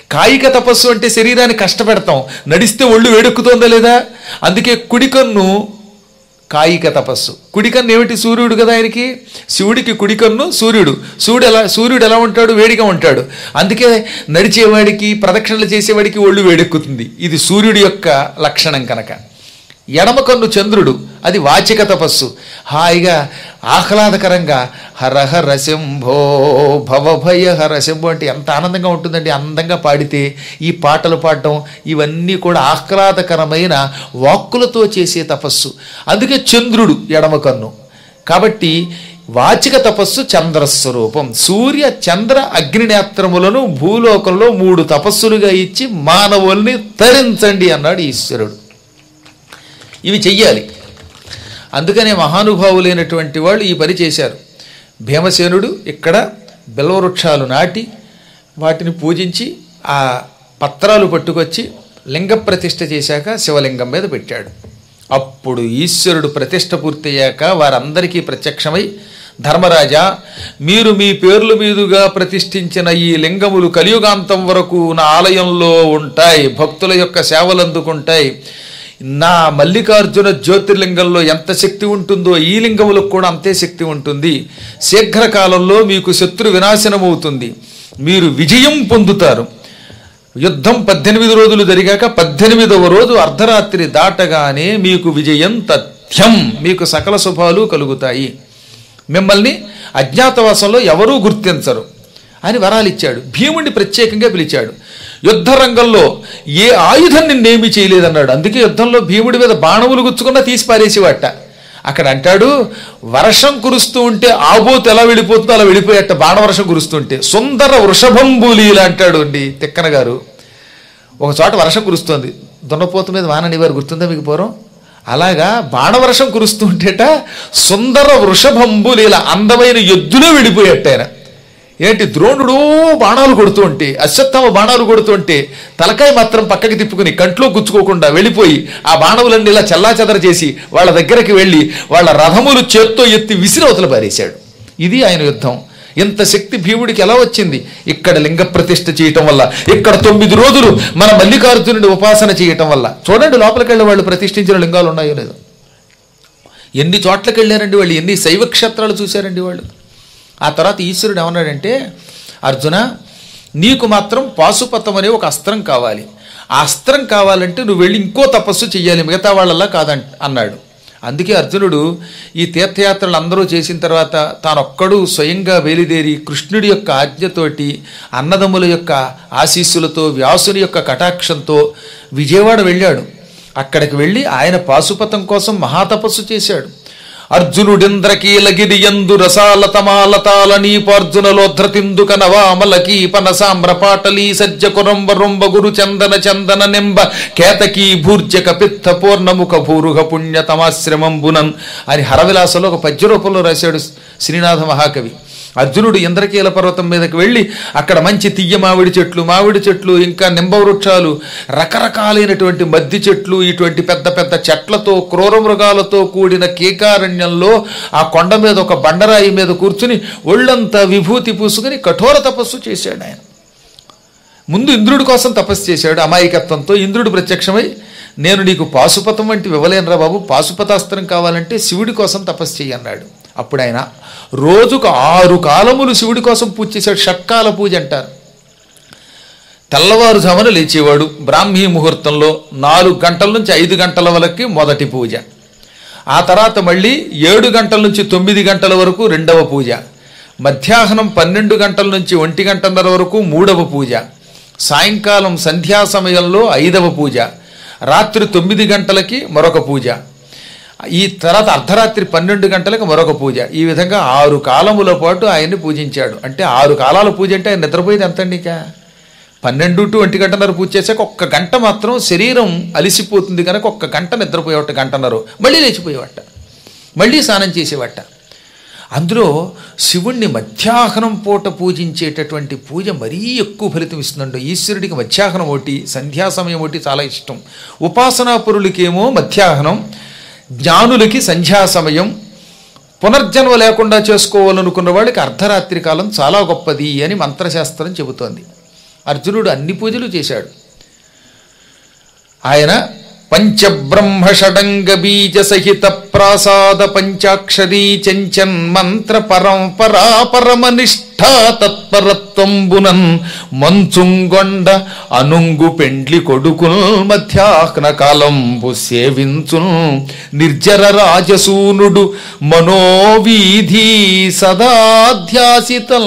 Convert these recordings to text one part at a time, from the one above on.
కాయిక తపస్సు అంటే శరీరాన్ని కష్టపెడతాం నడిస్తే ఒళ్ళు వేడెక్కుతోందా లేదా అందుకే కుడి కన్ను కాయిక తపస్సు కుడి కన్ను ఏమిటి సూర్యుడు కదా ఆయనకి శివుడికి కుడి కన్ను సూర్యుడు సూర్యుడు ఎలా సూర్యుడు ఎలా ఉంటాడు వేడిగా ఉంటాడు అందుకే నడిచేవాడికి ప్రదక్షిణలు చేసేవాడికి ఒళ్ళు వేడెక్కుతుంది ఇది సూర్యుడి యొక్క లక్షణం కనుక ఎడమ కన్ను చంద్రుడు అది వాచిక తపస్సు హాయిగా ఆహ్లాదకరంగా హర హర శంభో భవభయ హర శంభో అంటే ఎంత ఆనందంగా ఉంటుందండి అందంగా పాడితే ఈ పాటలు పాడటం ఇవన్నీ కూడా ఆహ్లాదకరమైన వాక్కులతో చేసే తపస్సు అందుకే చంద్రుడు ఎడమ కన్ను కాబట్టి వాచిక తపస్సు చంద్రస్వరూపం సూర్య చంద్ర అగ్నినేత్రములను భూలోకంలో మూడు తపస్సులుగా ఇచ్చి మానవుల్ని తరించండి అన్నాడు ఈశ్వరుడు ఇవి చెయ్యాలి అందుకనే మహానుభావులైనటువంటి వాళ్ళు ఈ పని చేశారు భీమసేనుడు ఇక్కడ బిల్వవృక్షాలు నాటి వాటిని పూజించి ఆ పత్రాలు పట్టుకొచ్చి లింగ ప్రతిష్ఠ చేశాక శివలింగం మీద పెట్టాడు అప్పుడు ఈశ్వరుడు ప్రతిష్ఠ పూర్తయ్యాక వారందరికీ ప్రత్యక్షమై ధర్మరాజా మీరు మీ పేర్ల మీదుగా ప్రతిష్ఠించిన ఈ లింగములు కలియుగాంతం వరకు నా ఆలయంలో ఉంటాయి భక్తుల యొక్క సేవలు అందుకుంటాయి నా మల్లికార్జున జ్యోతిర్లింగంలో ఎంత శక్తి ఉంటుందో ఈ లింగములకు కూడా అంతే శక్తి ఉంటుంది శీఘ్రకాలంలో మీకు శత్రు వినాశనమవుతుంది మీరు విజయం పొందుతారు యుద్ధం పద్దెనిమిది రోజులు జరిగాక పద్దెనిమిదవ రోజు అర్ధరాత్రి దాటగానే మీకు విజయం తథ్యం మీకు సకల శుభాలు కలుగుతాయి మిమ్మల్ని అజ్ఞాతవాసంలో ఎవరూ గుర్తించరు అని వరాలిచ్చాడు భీముడిని ప్రత్యేకంగా పిలిచాడు యుద్ధ రంగంలో ఏ ఆయుధం నిన్నేమీ చేయలేదన్నాడు అందుకే యుద్ధంలో భీముడి మీద బాణములు గుచ్చుకున్నా తీసి పారేసేవాట అక్కడ అంటాడు వర్షం కురుస్తూ ఉంటే ఆబోతు ఎలా వెళ్ళిపోతుందో అలా వెళ్ళిపోయేట బాణవర్షం కురుస్తుంటే సుందర వృషభంబులీలు అంటాడు అండి తిక్కన గారు ఒక చోట వర్షం కురుస్తోంది దున్నపోతు మీద వాననివారు గుర్తుందా మీకు పూర్వం అలాగా బాణవర్షం కురుస్తుంటేట సుందర వృషభంబులీల అందమైన ఎద్దులో వెళ్ళిపోయేట ఆయన ఏంటి ద్రోణుడు బాణాలు కొడుతూ ఉంటే అశ్వత్థామ బాణాలు కొడుతుంటే తలకాయ మాత్రం పక్కకి తిప్పుకుని కంట్లో గుచ్చుకోకుండా వెళ్ళిపోయి ఆ బాణములన్నీ ఇలా చల్లాచెదర చేసి వాళ్ళ దగ్గరికి వెళ్ళి వాళ్ళ రథములు చేత్తో ఎత్తి విసిరవతల పారేశాడు ఇది ఆయన యుద్ధం ఇంత శక్తి భీముడికి ఎలా వచ్చింది ఇక్కడ లింగ ప్రతిష్ఠ చేయటం వల్ల ఇక్కడ తొమ్మిది రోజులు మన మల్లికార్జునుడి ఉపాసన చేయటం వల్ల చూడండి లోపలికి వెళ్ళి వాళ్ళు ప్రతిష్ఠించిన లింగాలు ఉన్నాయో లేదో ఎన్ని చోట్లకి వెళ్ళారండి వాళ్ళు ఎన్ని శైవ క్షేత్రాలు చూశారండి వాళ్ళు ఆ తర్వాత ఈశ్వరుడు ఏమన్నాడంటే అర్జున నీకు మాత్రం పాశుపతం అనే ఒక అస్త్రం కావాలి ఆ అస్త్రం కావాలంటే నువ్వు వెళ్ళి ఇంకో తపస్సు చెయ్యాలి మిగతా వాళ్ళలా కాదంట అన్నాడు అందుకే అర్జునుడు ఈ తీర్థయాత్రలు అందరూ చేసిన తర్వాత తానొక్కడు స్వయంగా బయలుదేరి కృష్ణుడి యొక్క ఆజ్ఞతోటి అన్నదమ్ముల యొక్క ఆశీస్సులతో వ్యాసుని యొక్క కటాక్షంతో విజయవాడ వెళ్ళాడు అక్కడికి వెళ్ళి ఆయన పాశుపతం కోసం మహాతపస్సు చేశాడు అర్జునుడింద్రకీలగిరి యందు రసాలతమాలతాల నీపార్జునలోధ్రతిందుక నవామలకీ పనసామ్రపాటలీ సజ్జ కురంబ రొంబ గురు చందన చందన నింబ కేతకీ భూర్జక పిత్త పూర్ణముఖ భూరుహ పుణ్యతమాశ్రమంబునన్ అని హరవిలాసలో ఒక పద్య రూపంలో రాశాడు శ్రీనాథ మహాకవి అర్జునుడు ఇంద్రకీల పర్వతం మీదకి వెళ్ళి అక్కడ మంచి తియ్య మామిడి చెట్లు మామిడి చెట్లు ఇంకా నింబ వృక్షాలు రకరకాలైనటువంటి మద్ది చెట్లు ఇటువంటి పెద్ద పెద్ద చెట్లతో క్రూర మృగాలతో కూడిన కీకారణ్యంలో ఆ కొండ మీద ఒక బండరాయి మీద కూర్చుని ఒళ్ళంతా విభూతి పూసుకుని కఠోర తపస్సు చేశాడు ఆయన ముందు ఇంద్రుడి కోసం తపస్సు చేశాడు అమాయకత్వంతో ఇంద్రుడు ప్రత్యక్షమై నేను నీకు పాశుపతం వంటి ఇవ్వలేనురా బాబు పాశుపతాస్త్రం కావాలంటే శివుడి కోసం తపస్సు చెయ్యి అన్నాడు అప్పుడు ఆయన రోజుకు ఆరు కాలములు శివుడి కోసం పూజ చేశాడు షట్కాల పూజ అంటారు తెల్లవారుజామున లేచేవాడు బ్రాహ్మీ ముహూర్తంలో నాలుగు గంటల నుంచి ఐదు గంటల వరకు మొదటి పూజ ఆ తర్వాత మళ్ళీ ఏడు గంటల నుంచి తొమ్మిది గంటల వరకు రెండవ పూజ మధ్యాహ్నం పన్నెండు గంటల నుంచి ఒంటి గంటన్నర వరకు మూడవ పూజ సాయంకాలం సంధ్యా సమయంలో ఐదవ పూజ రాత్రి తొమ్మిది గంటలకి మరొక పూజ ఈ తర్వాత అర్ధరాత్రి పన్నెండు గంటలకు మరొక పూజ ఈ విధంగా ఆరు కాలముల పాటు ఆయన్ని పూజించాడు అంటే ఆరు కాలాల పూజ అంటే ఆయన నిద్రపోయేది ఎంతండి ఇక పన్నెండు టు ఒంటి గంటన్నర పూజ చేశాక ఒక్క గంట మాత్రం శరీరం అలిసిపోతుంది కనుక ఒక్క గంట నిద్రపోయేవట గంటన్నర మళ్ళీ లేచిపోయేవట మళ్ళీ స్నానం చేసేవట అందులో శివుణ్ణి మధ్యాహ్నం పూట పూజించేటటువంటి పూజ మరీ ఎక్కువ ఫలితం ఇస్తుందండి ఈశ్వరుడికి మధ్యాహ్నం ఒకటి సంధ్యా సమయం ఒకటి చాలా ఇష్టం ఉపాసనాపురులకేమో మధ్యాహ్నం జ్ఞానులకి సంధ్యా సమయం పునర్జన్మ లేకుండా చేసుకోవాలనుకున్న వాళ్ళకి అర్ధరాత్రి కాలం చాలా గొప్పది అని మంత్రశాస్త్రం చెబుతోంది అర్జునుడు అన్ని పూజలు చేశాడు ఆయన పంచబ్రహ్మ షడంగ బీజ సహిత ప్రాసాద పంచాక్షరీ చెంచన్ మంత్ర పరంపరా పరమనిష్ఠా తత్పరత్వంబునన్ మంచుంగొండ అనుంగు పెండ్లి కొడుకుల్ మధ్యాహ్న కాలంబు సేవించున్ నిర్జర రాజసూనుడు మనోవీధి సదాధ్యాసితం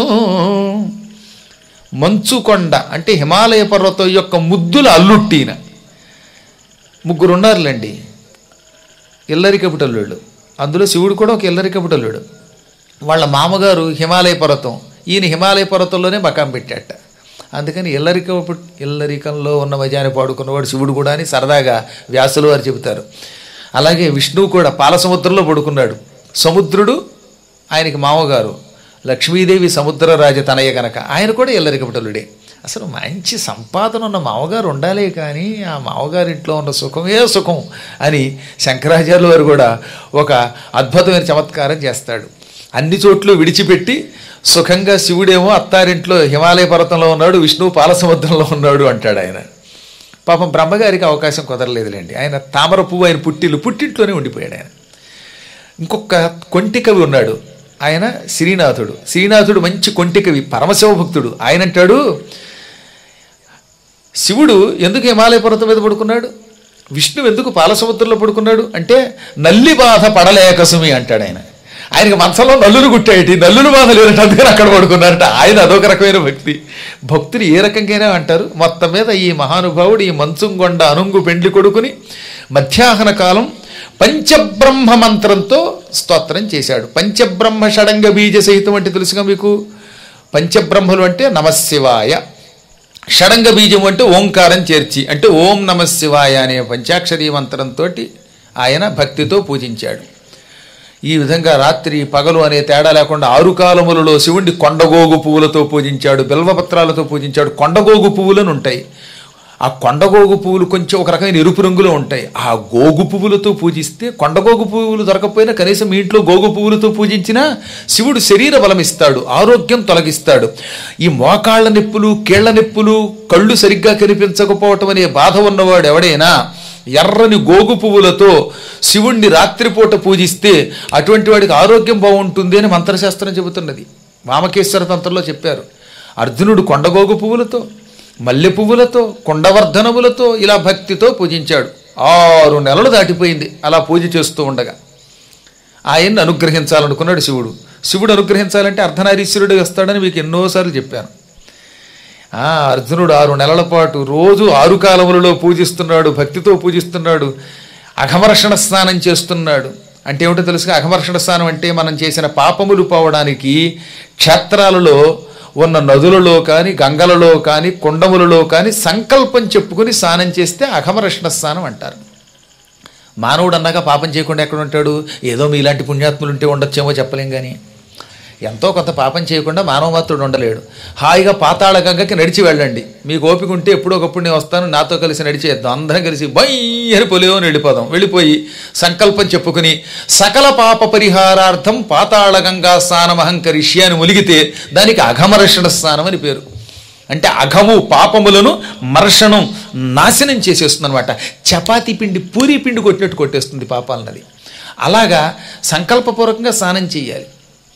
మంచుకొండ అంటే హిమాలయ పర్వతం యొక్క ముద్దుల అల్లుట్టిన ముగ్గురు ఉన్నారులేండి ఇల్లరి కపుటల్లుడు అందులో శివుడు కూడా ఒక ఇల్లరి కపుటల్లుడు వాళ్ళ మామగారు హిమాలయ పర్వతం ఈయన హిమాలయ పర్వతంలోనే మకాం పెట్టాట అందుకని ఇల్లరిక ఇల్లరికంలో ఉన్న మజాని పాడుకున్నవాడు శివుడు కూడా అని సరదాగా వ్యాసులు వారు చెబుతారు అలాగే విష్ణువు కూడా పాల సముద్రంలో పడుకున్నాడు సముద్రుడు ఆయనకి మామగారు లక్ష్మీదేవి సముద్రరాజ తనయ గనక ఆయన కూడా ఇల్లరికపటలుడే అసలు మంచి సంపాదన ఉన్న మామగారు ఉండాలే కానీ ఆ మామగారింట్లో ఉన్న సుఖమే సుఖం అని శంకరాచార్యుల వారు కూడా ఒక అద్భుతమైన చమత్కారం చేస్తాడు అన్ని చోట్ల విడిచిపెట్టి సుఖంగా శివుడేమో అత్తారింట్లో హిమాలయ పర్వతంలో ఉన్నాడు విష్ణువు పాల సముద్రంలో ఉన్నాడు అంటాడు ఆయన పాపం బ్రహ్మగారికి అవకాశం కుదరలేదులేండి ఆయన తామర పువ్వు ఆయన పుట్టిల్లు పుట్టింట్లోనే ఉండిపోయాడు ఆయన ఇంకొక కొంటి కవి ఉన్నాడు ఆయన శ్రీనాథుడు శ్రీనాథుడు మంచి కొంటి కవి పరమశివ భక్తుడు ఆయన అంటాడు శివుడు ఎందుకు హిమాలయ పర్వతం మీద పడుకున్నాడు విష్ణువు ఎందుకు పాలసముద్రంలో పడుకున్నాడు అంటే నల్లి బాధ పడలేక సుమి అంటాడు ఆయన ఆయనకి మనసులో నల్లులు గుట్టాయి నల్లులు బాధ లేదంటే అందుకని అక్కడ పడుకున్నారట ఆయన అదొక రకమైన భక్తి భక్తులు ఏ రకంగానే అంటారు మొత్తం మీద ఈ మహానుభావుడు ఈ మంచుంగొండ అనుంగు పెండ్లి కొడుకుని మధ్యాహ్న కాలం పంచబ్రహ్మ మంత్రంతో స్తోత్రం చేశాడు పంచబ్రహ్మ షడంగ బీజ సహితం అంటే తెలుసుగా మీకు పంచబ్రహ్మలు అంటే నమశివాయ షడంగ బీజం అంటే ఓంకారం చేర్చి అంటే ఓం నమ శివాయ అనే పంచాక్షరీ మంత్రంతో ఆయన భక్తితో పూజించాడు ఈ విధంగా రాత్రి పగలు అనే తేడా లేకుండా ఆరు కాలములలో శివుణ్ణి కొండగోగు పువ్వులతో పూజించాడు బిల్వపత్రాలతో పూజించాడు కొండగోగు పువ్వులను ఉంటాయి ఆ కొండగోగు పువ్వులు కొంచెం ఒక రకమైన ఎరుపు రంగులో ఉంటాయి ఆ గోగు పువ్వులతో పూజిస్తే కొండగోగు పువ్వులు దొరకకపోయినా కనీసం మీ ఇంట్లో గోగు పువ్వులతో పూజించినా శివుడు శరీర బలం ఇస్తాడు ఆరోగ్యం తొలగిస్తాడు ఈ మోకాళ్ళ నొప్పులు కీళ్ల నొప్పులు కళ్ళు సరిగ్గా కనిపించకపోవటం అనే బాధ ఉన్నవాడు ఎవడైనా ఎర్రని గోగు పువ్వులతో శివుణ్ణి రాత్రిపూట పూజిస్తే అటువంటి వాడికి ఆరోగ్యం బాగుంటుంది అని మంత్రశాస్త్రం చెబుతున్నది వామకేశ్వర తంత్రంలో చెప్పారు అర్జునుడు కొండగోగు పువ్వులతో మల్లె పువ్వులతో కొండవర్ధనములతో ఇలా భక్తితో పూజించాడు ఆరు నెలలు దాటిపోయింది అలా పూజ చేస్తూ ఉండగా ఆయన్ని అనుగ్రహించాలనుకున్నాడు శివుడు శివుడు అనుగ్రహించాలంటే అర్ధనారీశ్వరుడు వస్తాడని మీకు ఎన్నోసార్లు చెప్పాను ఆ అర్జునుడు ఆరు నెలల పాటు రోజు ఆరు కాలములలో పూజిస్తున్నాడు భక్తితో పూజిస్తున్నాడు అఘమర్షణ స్నానం చేస్తున్నాడు అంటే ఏమిటో తెలుసుగా అఘమర్షణ స్నానం అంటే మనం చేసిన పాపములు పోవడానికి క్షేత్రాలలో ఉన్న నదులలో కానీ గంగలలో కానీ కుండములలో కానీ సంకల్పం చెప్పుకుని స్నానం చేస్తే అఘమరక్షణ స్నానం అంటారు మానవుడు అన్నాక పాపం చేయకుండా ఎక్కడ ఉంటాడు ఏదో మీలాంటి పుణ్యాత్ములు ఉంటే ఉండొచ్చేమో చెప్పలేం కానీ ఎంతో కొంత పాపం చేయకుండా మానవ మాత్రుడు ఉండలేడు హాయిగా పాతాళ గంగకి నడిచి వెళ్ళండి మీకు ఓపిక ఉంటే ఎప్పుడో ఒకప్పుడు నేను వస్తాను నాతో కలిసి నడిచేద్దాం అందరం కలిసి బయ్యని పొలియోని వెళ్ళిపోదాం వెళ్ళిపోయి సంకల్పం చెప్పుకుని సకల పాప పరిహారార్థం పాతాళ గంగా స్నానం అహంకరిష్య అని ములిగితే దానికి అఘమర్షణ స్నానం అని పేరు అంటే అఘము పాపములను మర్షణం నాశనం చేసేస్తుంది అనమాట చపాతీ పిండి పూరి పిండి కొట్టినట్టు కొట్టేస్తుంది పాపాలన్నది అలాగా సంకల్పపూర్వకంగా స్నానం చేయాలి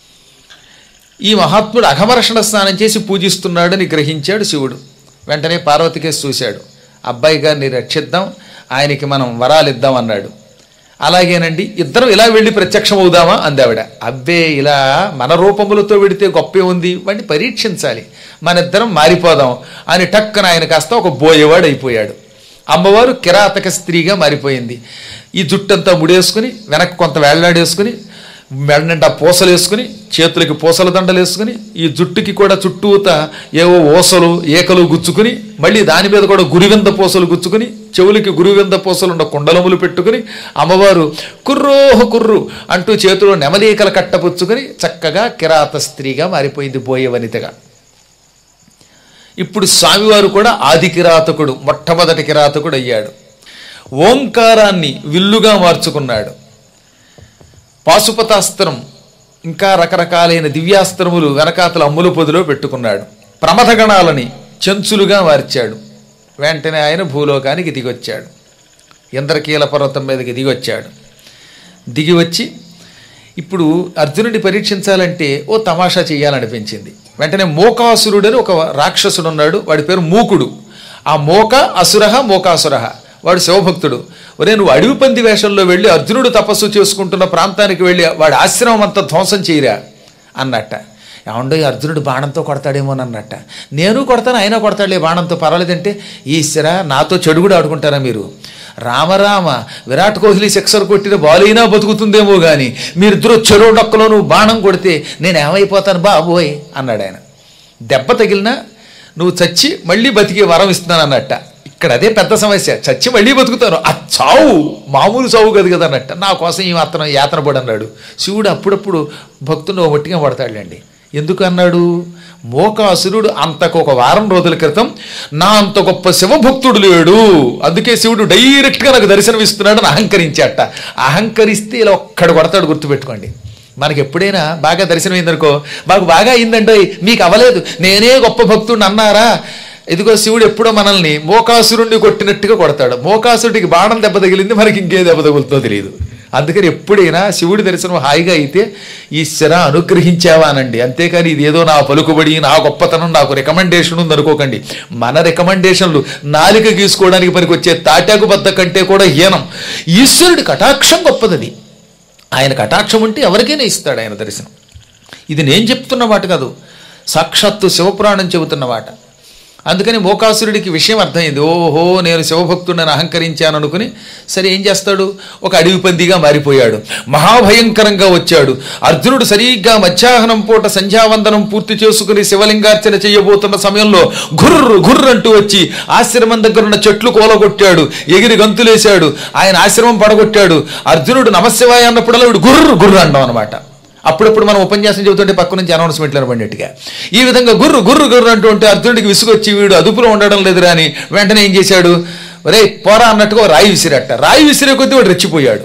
ఈ మహాత్ముడు అఘమర్షణ స్నానం చేసి పూజిస్తున్నాడని గ్రహించాడు శివుడు వెంటనే పార్వతికేసి చూశాడు అబ్బాయి గారిని రక్షిద్దాం ఆయనకి మనం వరాలు ఇద్దాం అన్నాడు అలాగేనండి ఇద్దరం ఇలా వెళ్ళి ప్రత్యక్షం అవుదామా అందావిడ అబ్బే ఇలా మన రూపములతో వెడితే గొప్పే ఉంది వాడిని పరీక్షించాలి మన ఇద్దరం మారిపోదాం అని టక్కన ఆయన కాస్త ఒక బోయేవాడు అయిపోయాడు అమ్మవారు కిరాతక స్త్రీగా మారిపోయింది ఈ జుట్టంతా ముడేసుకుని వెనక్కి కొంత వేళ్లాడేసుకుని మెడ నిండా పూసలు వేసుకుని చేతులకి పూసల దండలు వేసుకుని ఈ జుట్టుకి కూడా చుట్టూత ఏవో ఓసలు ఏకలు గుచ్చుకుని మళ్ళీ దాని మీద కూడా గురివింద పూసలు గుచ్చుకుని చెవులకి గురువింద పూసలు ఉన్న కుండలములు పెట్టుకుని అమ్మవారు కుర్రోహ కుర్రు అంటూ చేతిలో నెమలీకల కట్టపుచ్చుకుని చక్కగా కిరాత స్త్రీగా మారిపోయింది బోయే వనితగా ఇప్పుడు స్వామివారు కూడా ఆది కిరాతకుడు మొట్టమొదటి కిరాతకుడు అయ్యాడు ఓంకారాన్ని విల్లుగా మార్చుకున్నాడు పాశుపతాస్త్రం ఇంకా రకరకాలైన దివ్యాస్త్రములు వెనకాతల అమ్ముల పొదిలో పెట్టుకున్నాడు ప్రమథగణాలని చెంచులుగా మార్చాడు వెంటనే ఆయన భూలోకానికి దిగొచ్చాడు ఇంద్రకీల పర్వతం మీదకి దిగొచ్చాడు దిగి వచ్చి ఇప్పుడు అర్జునుడిని పరీక్షించాలంటే ఓ తమాషా చేయాలనిపించింది వెంటనే మోకాసురుడని ఒక రాక్షసుడు ఉన్నాడు వాడి పేరు మూకుడు ఆ మోక అసురహ మోకాసురహ వాడు శివభక్తుడు ఒరే నువ్వు అడవి పంది వేషంలో వెళ్ళి అర్జునుడు తపస్సు చేసుకుంటున్న ప్రాంతానికి వెళ్ళి వాడి ఆశ్రమం అంతా ధ్వంసం చేయరా అన్నట్ట ఏమండో ఈ అర్జునుడు బాణంతో కొడతాడేమో అన్నట్ట నేను కొడతాను ఆయన కొడతాడులే బాణంతో పర్వాలేదంటే ఈశ్వర నాతో చెడు కూడా ఆడుకుంటారా మీరు రామరామ విరాట్ కోహ్లీ సిక్సర్ కొట్టిన బాల్ అయినా బతుకుతుందేమో కానీ మీరిద్దరూ చెరువు డొక్కలో నువ్వు బాణం కొడితే నేను ఏమైపోతాను బాబోయ్ అన్నాడు ఆయన దెబ్బ తగిలినా నువ్వు చచ్చి మళ్ళీ బతికి వరం ఇస్తున్నాను అన్నట్ట ఇక్కడ అదే పెద్ద సమస్య చచ్చి మళ్ళీ బతుకుతాను ఆ చావు మామూలు చావు కదా కదా అన్నట్ట నా కోసం ఈ మాత్రం యాతన పడి అన్నాడు శివుడు అప్పుడప్పుడు భక్తుని ఒట్టిగా పడతాడులేండి ఎందుకు అన్నాడు మోకాసురుడు అంతకు ఒక వారం రోజుల క్రితం నా అంత గొప్ప శివభక్తుడు లేడు అందుకే శివుడు డైరెక్ట్గా నాకు దర్శనమిస్తున్నాడని అహంకరించాట అహంకరిస్తే ఇలా ఒక్కడు కొడతాడు గుర్తుపెట్టుకోండి మనకి ఎప్పుడైనా బాగా దర్శనం అయిందనుకో మాకు బాగా అయిందండో మీకు అవ్వలేదు నేనే గొప్ప భక్తుడిని అన్నారా ఇదిగో శివుడు ఎప్పుడో మనల్ని మోకాసురుణ్ణి కొట్టినట్టుగా కొడతాడు మోకాసురుడికి బాణం దెబ్బ తగిలింది మనకి ఇంకే దెబ్బ తగులుతో తెలియదు అందుకని ఎప్పుడైనా శివుడి దర్శనం హాయిగా అయితే ఈశ్వర అనుగ్రహించావా అనండి అంతేకాని ఇది ఏదో నా పలుకుబడి నా గొప్పతనం నాకు రికమెండేషన్ ఉంది అనుకోకండి మన రికమెండేషన్లు నాలిక గీసుకోవడానికి పనికి వచ్చే తాటాకు బద్ద కంటే కూడా హీనం ఈశ్వరుడి కటాక్షం గొప్పదది ఆయన కటాక్షం ఉంటే ఎవరికైనా ఇస్తాడు ఆయన దర్శనం ఇది నేను చెప్తున్న మాట కాదు సాక్షాత్తు శివపురాణం చెబుతున్న మాట అందుకని మోకాసురుడికి విషయం అర్థమైంది ఓహో నేను శివభక్తుడిని అహంకరించాను అనుకుని సరే ఏం చేస్తాడు ఒక అడవి పందిగా మారిపోయాడు మహాభయంకరంగా వచ్చాడు అర్జునుడు సరిగ్గా మధ్యాహ్నం పూట సంధ్యావందనం పూర్తి చేసుకుని శివలింగార్చన చేయబోతున్న సమయంలో గుర్రు గుర్రు అంటూ వచ్చి ఆశ్రమం దగ్గర ఉన్న చెట్లు కూలగొట్టాడు ఎగిరి గంతులేశాడు ఆయన ఆశ్రమం పడగొట్టాడు అర్జునుడు నమశివాయ అన్నప్పుడల్లా వీడు గుర్రు గుర్రు అండం అనమాట అప్పుడప్పుడు మనం ఉపన్యాసం చెబుతుంటే పక్క నుంచి అనౌన్స్మెంట్లు అనబడినట్టుగా ఈ విధంగా గుర్రు గుర్రు గుర్రు అంటూ ఉంటే అర్జునుడికి విసుగొచ్చి వీడు అదుపులో ఉండడం లేదురా అని వెంటనే ఏం చేశాడు రే పోరా అన్నట్టుగా ఓ రాయి విసిరట్ట రాయి విసిరే కొద్దీ వాడు రెచ్చిపోయాడు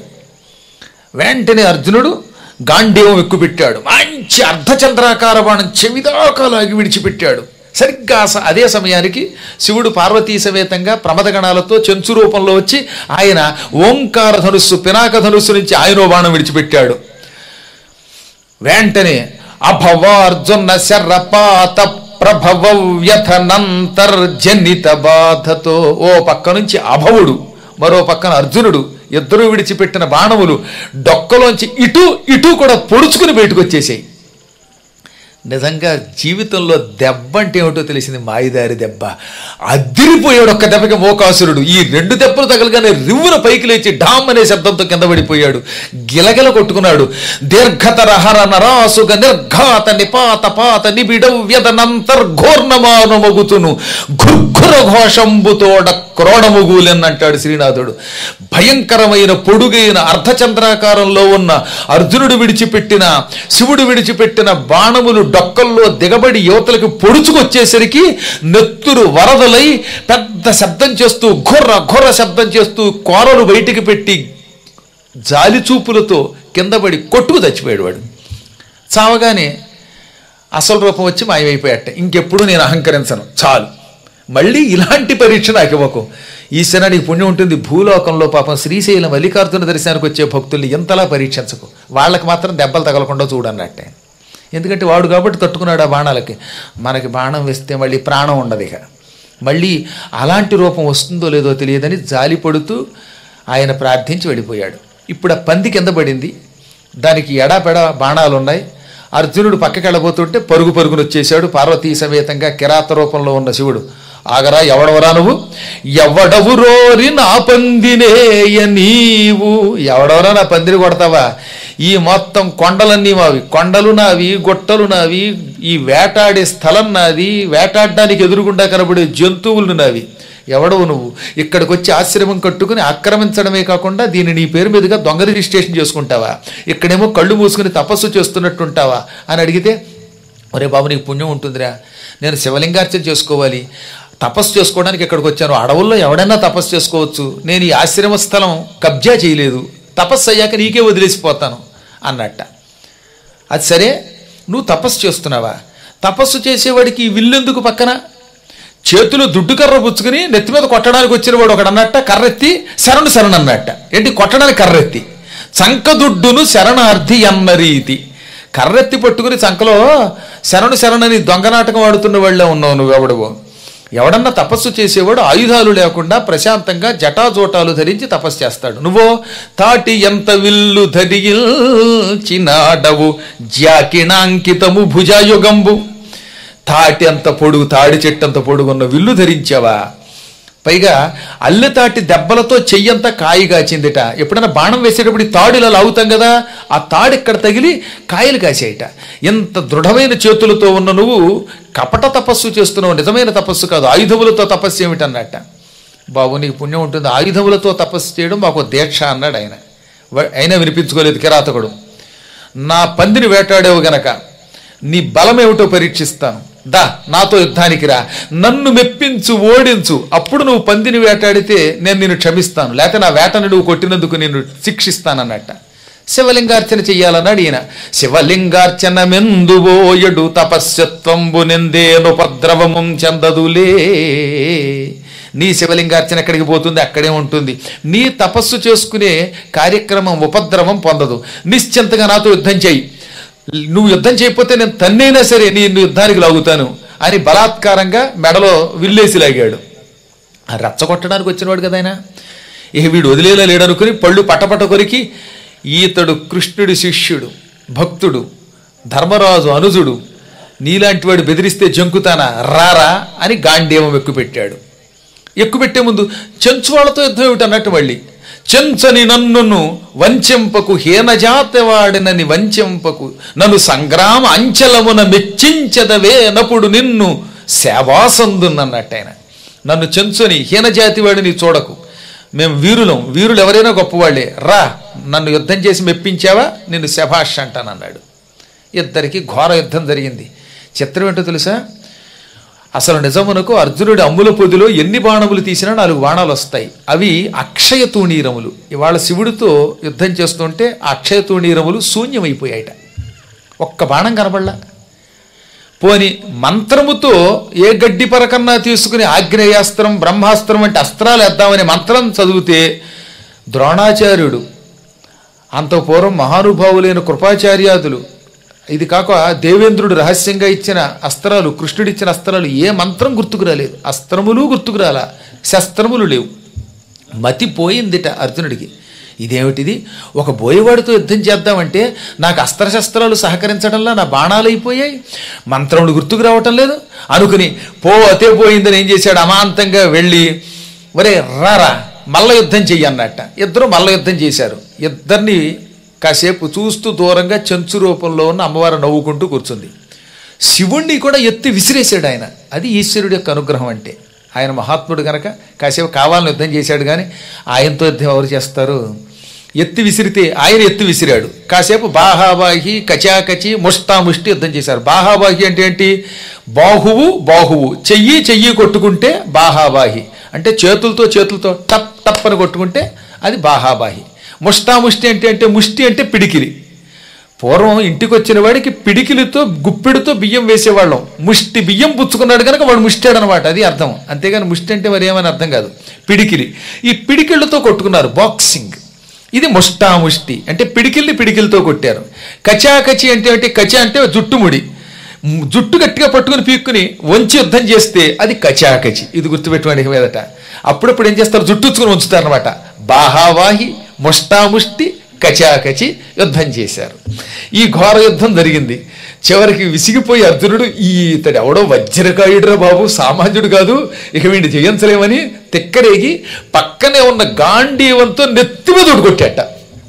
వెంటనే అర్జునుడు గాంధీవం ఎక్కుపెట్టాడు మంచి అర్ధచంద్రాకార బాణం చెవిదాకా లాగి విడిచిపెట్టాడు సరిగ్గా ఆ స- అదే సమయానికి శివుడు పార్వతీ సమేతంగా ప్రమదగణాలతో చెంచు రూపంలో వచ్చి ఆయన ఓంకార ధనుస్సు పినాక ధనుస్సు నుంచి ఆయనో బాణం విడిచిపెట్టాడు వెంటనే అభవార్జున శర్రపాత ప్రభవ వ్యథనంతర్జనిత బాధతో ఓ పక్క నుంచి అభవుడు మరో పక్కన అర్జునుడు ఇద్దరూ విడిచిపెట్టిన బాణములు డొక్కలోంచి ఇటు ఇటు కూడా పొడుచుకుని బయటకు వచ్చేసాయి నిజంగా జీవితంలో దెబ్బ అంటే ఏమిటో తెలిసింది మాయిదారి దెబ్బ అదిరిపోయాడు ఒక్క దెబ్బకి మోకాసురుడు ఈ రెండు దెబ్బలు తగలగానే రివ్వున పైకి లేచి డామ్ అనే శబ్దంతో కింద పడిపోయాడు గిలగిల కొట్టుకున్నాడు దీర్ఘతర హర నరాసుగ నిర్ఘాత నిపాత పాత నిబిడవ్యదనంతర్ఘోర్ణమానమగుతును ఘుర్ఘుర ఘోషంబుతోడ క్రోడముగూలెన్నంటాడు శ్రీనాథుడు భయంకరమైన పొడుగైన అర్ధచంద్రాకారంలో ఉన్న అర్జునుడు విడిచిపెట్టిన శివుడు విడిచిపెట్టిన బాణములు డొక్కల్లో దిగబడి యువతలకు పొడుచుకొచ్చేసరికి నెత్తురు వరదలై పెద్ద శబ్దం చేస్తూ ఘుర్ర ఘుర్ర శబ్దం చేస్తూ కోరలు బయటికి పెట్టి జాలి చూపులతో కిందపడి కొట్టుకు చచ్చిపోయాడు వాడు చావగానే అసలు రూపం వచ్చి మాయమైపోయాట ఇంకెప్పుడు నేను అహంకరించను చాలు మళ్ళీ ఇలాంటి పరీక్ష నాకు ఇవ్వకు ఈశ్వర నీకు పుణ్యం ఉంటుంది భూలోకంలో పాపం శ్రీశైలం మల్లికార్జున దర్శనానికి వచ్చే భక్తుల్ని ఎంతలా పరీక్షించకు వాళ్ళకి మాత్రం దెబ్బలు తగలకుండా చూడన్నట్టే ఎందుకంటే వాడు కాబట్టి తట్టుకున్నాడు ఆ బాణాలకి మనకి బాణం వేస్తే మళ్ళీ ప్రాణం ఉండదు ఇక మళ్ళీ అలాంటి రూపం వస్తుందో లేదో తెలియదని జాలి పడుతూ ఆయన ప్రార్థించి వెళ్ళిపోయాడు ఇప్పుడు ఆ పంది కింద పడింది దానికి ఎడాపెడ బాణాలు ఉన్నాయి అర్జునుడు పక్కకి వెళ్ళబోతుంటే పరుగు పరుగును వచ్చేసాడు పార్వతీ సమేతంగా కిరాత రూపంలో ఉన్న శివుడు ఆగరా ఎవడవరా నువ్వు ఎవడవు రోరి నా పందినేయ నీవు ఎవడవరా నా పందిని కొడతావా ఈ మొత్తం కొండలన్నీ మావి కొండలు నావి గుట్టలు నావి ఈ వేటాడే స్థలం నాది వేటాడడానికి ఎదురుగుండా కనబడే జంతువులు నావి ఎవడవు నువ్వు ఇక్కడికి వచ్చి ఆశ్రమం కట్టుకుని ఆక్రమించడమే కాకుండా దీన్ని నీ పేరు మీదుగా దొంగ రిజిస్ట్రేషన్ చేసుకుంటావా ఇక్కడేమో కళ్ళు మూసుకుని తపస్సు చేస్తున్నట్టుంటావా అని అడిగితే ఒరే బాబు నీకు పుణ్యం ఉంటుందిరా నేను శివలింగార్చన చేసుకోవాలి తపస్సు చేసుకోవడానికి ఇక్కడికి వచ్చాను అడవుల్లో ఎవడైనా తపస్సు చేసుకోవచ్చు నేను ఈ ఆశ్రమ స్థలం కబ్జా చేయలేదు తపస్సు అయ్యాక నీకే వదిలేసిపోతాను అన్నట్ట అది సరే నువ్వు తపస్సు చేస్తున్నావా తపస్సు చేసేవాడికి ఈ విల్లెందుకు పక్కన చేతిలో దుడ్డు కర్ర పుచ్చుకుని నెత్తి మీద కొట్టడానికి వచ్చిన వాడు ఒకడు అన్నట్ట కర్రెత్తి శరణు శరణు అన్నట్ట ఏంటి కొట్టడానికి కర్రెత్తి చంక దుడ్డును శరణార్థి అన్న రీతి కర్రెత్తి పట్టుకుని చంకలో శరణు శరణని దొంగ నాటకం ఆడుతున్న వాళ్ళే ఉన్నావు నువ్వెవడవో ఎవడన్నా తపస్సు చేసేవాడు ఆయుధాలు లేకుండా ప్రశాంతంగా జటాజోటాలు ధరించి తపస్సు చేస్తాడు నువ్వో తాటి ఎంత విల్లు ధరిగిల్చినాడవు జాకిణాంకితము భుజాయుగంబు తాటి అంత పొడుగు తాడి చెట్టు అంత పొడుగున్న విల్లు ధరించావా పైగా అల్లెతాటి దెబ్బలతో చెయ్యంతా కాయి కాచిందిట ఎప్పుడైనా బాణం వేసేటప్పుడు ఈ తాడు ఇలా లాగుతాం కదా ఆ తాడు ఇక్కడ తగిలి కాయలు కాసేయట ఎంత దృఢమైన చేతులతో ఉన్న నువ్వు కపట తపస్సు చేస్తున్నావు నిజమైన తపస్సు కాదు ఆయుధములతో తపస్సు ఏమిటన్నట్ట బాబు నీకు పుణ్యం ఉంటుంది ఆయుధములతో తపస్సు చేయడం మాకు దీక్ష అన్నాడు ఆయన వ- అయినా వినిపించుకోలేదు కిరాతకుడు నా పందిని వేటాడేవు గనక నీ బలం ఏమిటో పరీక్షిస్తాను దా నాతో యుద్ధానికి రా నన్ను మెప్పించు ఓడించు అప్పుడు నువ్వు పందిని వేటాడితే నేను నిన్ను క్షమిస్తాను లేకపోతే నా వేటను నువ్వు కొట్టినందుకు నిన్ను శిక్షిస్తానన్నట్ట శివలింగార్చన చెయ్యాలన్నాడు ఈయన శివలింగార్చన మెందుబోయడు తపస్యత్వంబు నిందేనుపద్రవము చెందదులే నీ శివలింగార్చన ఎక్కడికి పోతుంది అక్కడే ఉంటుంది నీ తపస్సు చేసుకునే కార్యక్రమం ఉపద్రవం పొందదు నిశ్చింతగా నాతో యుద్ధం చేయి నువ్వు యుద్ధం చేయకపోతే నేను తన్నైనా సరే నేను యుద్ధానికి లాగుతాను అని బలాత్కారంగా మెడలో విల్లేసి లాగాడు ఆ రెచ్చగొట్టడానికి వచ్చినవాడు కదా ఆయన ఇక వీడు వదిలేలా లేడనుకుని పళ్ళు పట్టపట్ట కొరికి ఈతడు కృష్ణుడి శిష్యుడు భక్తుడు ధర్మరాజు అనుజుడు నీలాంటి వాడు బెదిరిస్తే జంకుతానా రారా అని గాంధీవం ఎక్కుపెట్టాడు ఎక్కుపెట్టే ముందు చెంచు వాళ్ళతో యుద్ధం ఏమిటి అన్నట్టు మళ్ళీ చెంచని నన్నును వంచెంపకు హీనజాతవాడినని వంచెంపకు నన్ను సంగ్రామ అంచలమున మెచ్చించదవే నప్పుడు నిన్ను సేవాసందున్నట్టు ఆయన నన్ను చెంచుని హీనజాతి వాడిని చూడకు మేము వీరులం వీరులు ఎవరైనా గొప్పవాళ్లే రా నన్ను యుద్ధం చేసి మెప్పించావా నిన్ను శభాష్ అంటానన్నాడు ఇద్దరికి ఘోర యుద్ధం జరిగింది చిత్రం ఏంటో తెలుసా అసలు నిజమునకు అర్జునుడి అమ్ముల పొదిలో ఎన్ని బాణములు తీసినా నాలుగు బాణాలు వస్తాయి అవి అక్షయ తూణీరములు ఇవాళ శివుడితో యుద్ధం చేస్తుంటే ఆ అక్షయ తూణీరములు శూన్యమైపోయాయట ఒక్క బాణం కనబడలా పోని మంత్రముతో ఏ గడ్డి పరకన్నా తీసుకుని ఆగ్నేయాస్త్రం బ్రహ్మాస్త్రం వంటి అస్త్రాలు వేద్దామని మంత్రం చదివితే ద్రోణాచార్యుడు అంత పూర్వం మహానుభావులైన కృపాచార్యాదులు ఇది కాక దేవేంద్రుడు రహస్యంగా ఇచ్చిన అస్త్రాలు కృష్ణుడిచ్చిన అస్త్రాలు ఏ మంత్రం గుర్తుకు రాలేదు అస్త్రములు గుర్తుకు రాలా శస్త్రములు లేవు మతిపోయిందిట అర్జునుడికి ఇదేమిటిది ఒక బోయవాడితో యుద్ధం చేద్దామంటే నాకు అస్త్రశస్త్రాలు సహకరించడంలా నా బాణాలు అయిపోయాయి మంత్రములు గుర్తుకు రావటం లేదు అనుకుని పో అతే పోయిందని ఏం చేశాడు అమాంతంగా వెళ్ళి ఒరే రారా మల్ల యుద్ధం చెయ్యి అన్నట్ట ఇద్దరు మల్ల యుద్ధం చేశారు ఇద్దరిని కాసేపు చూస్తూ దూరంగా చెంచు రూపంలో ఉన్న అమ్మవారు నవ్వుకుంటూ కూర్చుంది శివుణ్ణి కూడా ఎత్తి విసిరేశాడు ఆయన అది ఈశ్వరుడి యొక్క అనుగ్రహం అంటే ఆయన మహాత్ముడు గనక కాసేపు కావాలని యుద్ధం చేశాడు కానీ ఆయనతో యుద్ధం ఎవరు చేస్తారు ఎత్తి విసిరితే ఆయన ఎత్తి విసిరాడు కాసేపు బాహాబాహి కచాకచి ముష్టాముష్టి యుద్ధం చేశారు బాహాబాహి అంటే ఏంటి బాహువు బాహువు చెయ్యి చెయ్యి కొట్టుకుంటే బాహాబాహి అంటే చేతులతో చేతులతో టప్ టప్ అని కొట్టుకుంటే అది బాహాబాహి ముష్టాముష్టి అంటే అంటే ముష్టి అంటే పిడికిలి పూర్వం ఇంటికి వచ్చిన వాడికి పిడికిలితో గుప్పిడితో బియ్యం వేసేవాళ్ళం ముష్టి బియ్యం పుచ్చుకున్నాడు కనుక వాడు ముష్టాడు అనమాట అది అర్థం అంతేగాని ముష్టి అంటే మరి ఏమని అర్థం కాదు పిడికిలి ఈ పిడికిళ్ళతో కొట్టుకున్నారు బాక్సింగ్ ఇది ముష్టాముష్టి అంటే పిడికిల్ని పిడికిలతో కొట్టారు కచాకచి అంటే అంటే కచ అంటే జుట్టుముడి మ్, జుట్టు గట్టిగా పట్టుకుని పీక్కుని వంచి యుద్ధం చేస్తే అది కచాకచి ఇది గుర్తుపెట్టుకోండి ఇక మీదట అప్పుడప్పుడు ఏం చేస్తారు జుట్టుచ్చుకుని ఉంచుతారు అనమాట బాహావాహి ముష్టాముష్టి కచాకచి యుద్ధం చేశారు ఈ ఘోర యుద్ధం జరిగింది చివరికి విసిగిపోయి అర్జునుడు ఈ ఇతడు ఎవడో వజ్రకాయుడురా బాబు సామాన్యుడు కాదు ఇక వీడిని జయించలేమని తిక్కరేగి పక్కనే ఉన్న గాంధీవంతో నెత్తి మీద కొట్టాట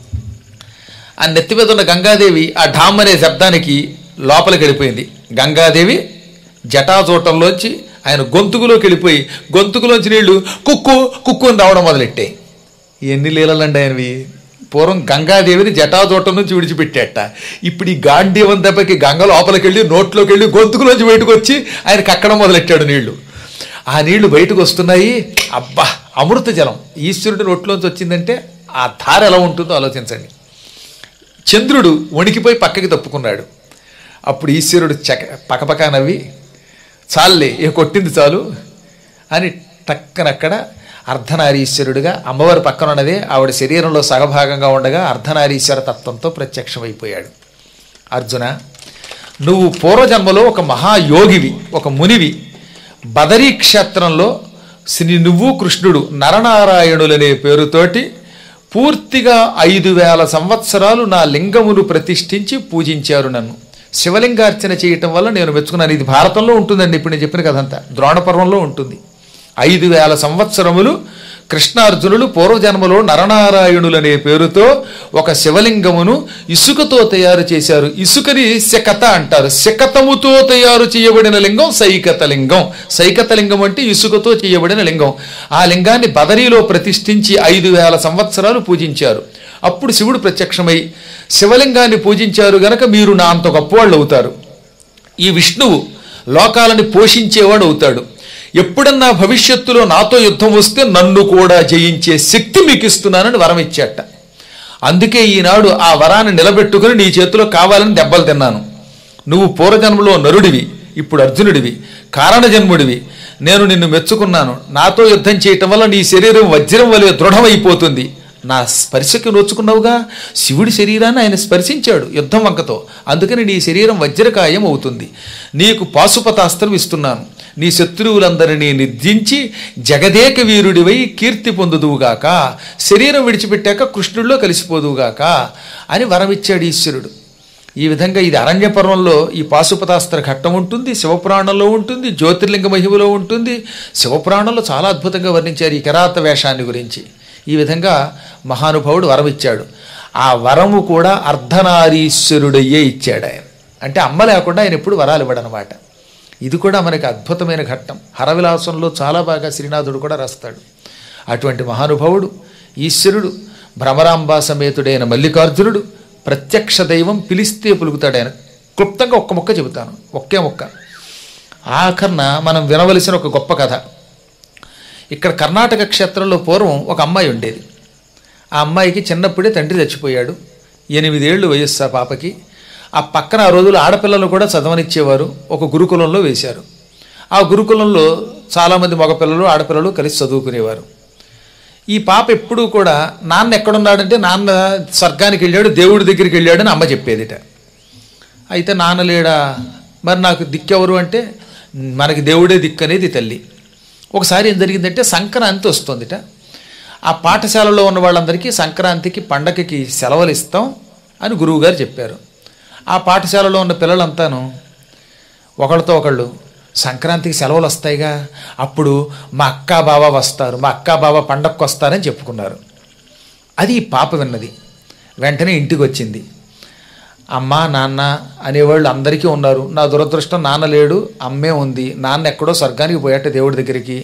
ఆ నెత్తి మీద ఉన్న గంగాదేవి ఆ ఢామ్ అనే శబ్దానికి లోపలికి వెళ్ళిపోయింది గంగాదేవి జటాచూటంలోంచి ఆయన గొంతుకులోకి వెళ్ళిపోయి గొంతుకులోంచి నీళ్లు కుక్కు కుక్కు అని రావడం మొదలెట్టాయి ఎన్ని లీలలండి ఆయనవి పూర్వం గంగాదేవిని జటాజోటం నుంచి విడిచిపెట్టాట ఇప్పుడు ఈ గాంధీవం దెబ్బకి గంగ లోపలికి వెళ్ళి నోట్లోకి వెళ్ళి గొంతుకులోంచి బయటకు వచ్చి ఆయన కక్కడం మొదలెట్టాడు నీళ్లు ఆ నీళ్లు బయటకు వస్తున్నాయి అబ్బా అమృత జలం ఈశ్వరుడి నోట్లోంచి వచ్చిందంటే ఆ ధార ఎలా ఉంటుందో ఆలోచించండి చంద్రుడు వణికిపోయి పక్కకి తప్పుకున్నాడు అప్పుడు ఈశ్వరుడు చక పకపక నవ్వి చాలులే ఏ కొట్టింది చాలు అని టక్కనక్కడ అర్ధనారీశ్వరుడిగా అమ్మవారి పక్కన ఉన్నదే ఆవిడ శరీరంలో సగభాగంగా ఉండగా అర్ధనారీశ్వర తత్వంతో ప్రత్యక్షమైపోయాడు అర్జున నువ్వు పూర్వజన్మలో ఒక మహాయోగివి ఒక మునివి బదరీ క్షేత్రంలో శ్రీ నువ్వు కృష్ణుడు నరనారాయణులనే పేరుతోటి పూర్తిగా ఐదు వేల సంవత్సరాలు నా లింగమును ప్రతిష్ఠించి పూజించారు నన్ను శివలింగార్చన చేయటం వల్ల నేను మెచ్చుకున్నాను ఇది భారతంలో ఉంటుందండి ఇప్పుడు నేను చెప్పిన కథంతా ద్రోణపర్వంలో ఉంటుంది ఐదు వేల సంవత్సరములు కృష్ణార్జునులు పూర్వజన్మలో నరనారాయణులనే పేరుతో ఒక శివలింగమును ఇసుకతో తయారు చేశారు ఇసుకని శకత అంటారు శకతముతో తయారు చేయబడిన లింగం సైకత లింగం సైకత లింగం అంటే ఇసుకతో చేయబడిన లింగం ఆ లింగాన్ని బదరీలో ప్రతిష్ఠించి ఐదు వేల సంవత్సరాలు పూజించారు అప్పుడు శివుడు ప్రత్యక్షమై శివలింగాన్ని పూజించారు గనక మీరు నా అంత గొప్పవాళ్ళు అవుతారు ఈ విష్ణువు లోకాలని పోషించేవాడు అవుతాడు ఎప్పుడన్నా భవిష్యత్తులో నాతో యుద్ధం వస్తే నన్ను కూడా జయించే శక్తి మీకు ఇస్తున్నానని వరం ఇచ్చాట అందుకే ఈనాడు ఆ వరాన్ని నిలబెట్టుకుని నీ చేతిలో కావాలని దెబ్బలు తిన్నాను నువ్వు పూర్వజన్మలో నరుడివి ఇప్పుడు అర్జునుడివి కారణజన్ముడివి నేను నిన్ను మెచ్చుకున్నాను నాతో యుద్ధం చేయటం వల్ల నీ శరీరం వజ్రం వలె దృఢమైపోతుంది నా స్పర్శకి నోచుకున్నావుగా శివుడి శరీరాన్ని ఆయన స్పర్శించాడు యుద్ధం వంకతో అందుకని నీ శరీరం వజ్రకాయం అవుతుంది నీకు పాశుపతాస్త్రం ఇస్తున్నాను నీ శత్రువులందరినీ నిర్జించి జగదేక వీరుడివై కీర్తి పొందుదువుగాక శరీరం విడిచిపెట్టాక కృష్ణుడిలో కలిసిపోదువుగాక అని వరమిచ్చాడు ఈశ్వరుడు ఈ విధంగా ఇది అరణ్య పర్వంలో ఈ పాశుపతాస్త్ర ఘట్టం ఉంటుంది శివపురాణంలో ఉంటుంది జ్యోతిర్లింగ మహిమలో ఉంటుంది శివపురాణంలో చాలా అద్భుతంగా వర్ణించారు ఈ కిరాత వేషాన్ని గురించి ఈ విధంగా మహానుభావుడు వరం ఇచ్చాడు ఆ వరము కూడా అర్ధనారీశ్వరుడయ్యే ఇచ్చాడు ఆయన అంటే అమ్మ లేకుండా ఆయన ఎప్పుడు వరాలు ఇవ్వడనమాట ఇది కూడా మనకి అద్భుతమైన ఘట్టం హరవిలాసంలో చాలా బాగా శ్రీనాథుడు కూడా రాస్తాడు అటువంటి మహానుభావుడు ఈశ్వరుడు భ్రమరాంబా సమేతుడైన మల్లికార్జునుడు ప్రత్యక్ష దైవం పిలిస్తే పులుకుతాడు ఆయన క్లుప్తంగా ఒక్క మొక్క చెబుతాను ఒకే మొక్క ఆఖరణ మనం వినవలసిన ఒక గొప్ప కథ ఇక్కడ కర్ణాటక క్షేత్రంలో పూర్వం ఒక అమ్మాయి ఉండేది ఆ అమ్మాయికి చిన్నప్పుడే తండ్రి చచ్చిపోయాడు ఎనిమిదేళ్లు వయస్సు ఆ పాపకి ఆ పక్కన ఆ రోజులు ఆడపిల్లలు కూడా చదవనిచ్చేవారు ఒక గురుకులంలో వేశారు ఆ గురుకులంలో చాలామంది మగపిల్లలు ఆడపిల్లలు కలిసి చదువుకునేవారు ఈ పాప ఎప్పుడూ కూడా నాన్న ఎక్కడున్నాడంటే నాన్న స్వర్గానికి వెళ్ళాడు దేవుడి దగ్గరికి వెళ్ళాడని అమ్మ చెప్పేదిట అయితే నాన్న లేడా మరి నాకు దిక్కెవరు అంటే మనకి దేవుడే దిక్కు అనేది తల్లి ఒకసారి ఏం జరిగిందంటే సంక్రాంతి వస్తుందిట ఆ పాఠశాలలో ఉన్న వాళ్ళందరికీ సంక్రాంతికి పండగకి సెలవులు ఇస్తాం అని గురువుగారు చెప్పారు ఆ పాఠశాలలో ఉన్న పిల్లలంతాను ఒకళ్ళతో ఒకళ్ళు సంక్రాంతికి సెలవులు వస్తాయిగా అప్పుడు మా అక్క బావ వస్తారు మా అక్క బావ పండగకు వస్తారని చెప్పుకున్నారు అది ఈ పాప విన్నది వెంటనే ఇంటికి వచ్చింది అమ్మ నాన్న అనేవాళ్ళు అందరికీ ఉన్నారు నా దురదృష్టం నాన్న లేడు అమ్మే ఉంది నాన్న ఎక్కడో స్వర్గానికి పోయాట దేవుడి దగ్గరికి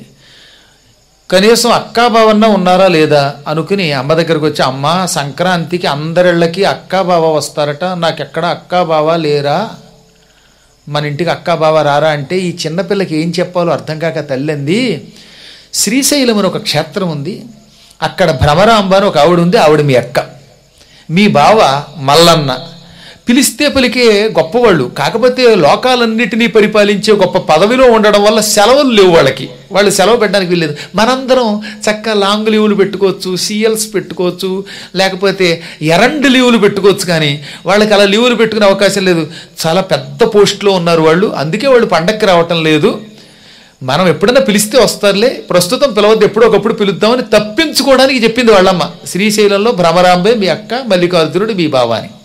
కనీసం అక్కా బావన్న ఉన్నారా లేదా అనుకుని అమ్మ దగ్గరకు వచ్చి అమ్మ సంక్రాంతికి అందరిళ్ళకి అక్కా బావ వస్తారట నాకెక్కడ అక్కా బావ లేరా మన ఇంటికి అక్కా బావ రారా అంటే ఈ చిన్నపిల్లకి ఏం చెప్పాలో అర్థం కాక తల్లింది శ్రీశైలం అని ఒక క్షేత్రం ఉంది అక్కడ భ్రమరాంబ అని ఒక ఆవిడ ఉంది ఆవిడ మీ అక్క మీ బావ మల్లన్న పిలిస్తే పలికే గొప్పవాళ్ళు కాకపోతే లోకాలన్నిటినీ పరిపాలించే గొప్ప పదవిలో ఉండడం వల్ల సెలవులు లేవు వాళ్ళకి వాళ్ళు సెలవు పెట్టడానికి వీల్లేదు మనందరం చక్కగా లాంగ్ లీవులు పెట్టుకోవచ్చు సీఎల్స్ పెట్టుకోవచ్చు లేకపోతే ఎరండ్ లీవులు పెట్టుకోవచ్చు కానీ వాళ్ళకి అలా లీవులు పెట్టుకునే అవకాశం లేదు చాలా పెద్ద పోస్ట్లో ఉన్నారు వాళ్ళు అందుకే వాళ్ళు పండక్కి రావటం లేదు మనం ఎప్పుడైనా పిలిస్తే వస్తారులే ప్రస్తుతం పిలవద్దు ఎప్పుడో ఒకప్పుడు పిలుద్దామని తప్పించుకోవడానికి చెప్పింది వాళ్ళమ్మ శ్రీశైలంలో భ్రమరాంబే మీ అక్క మల్లికార్జునుడు మీ బావ అని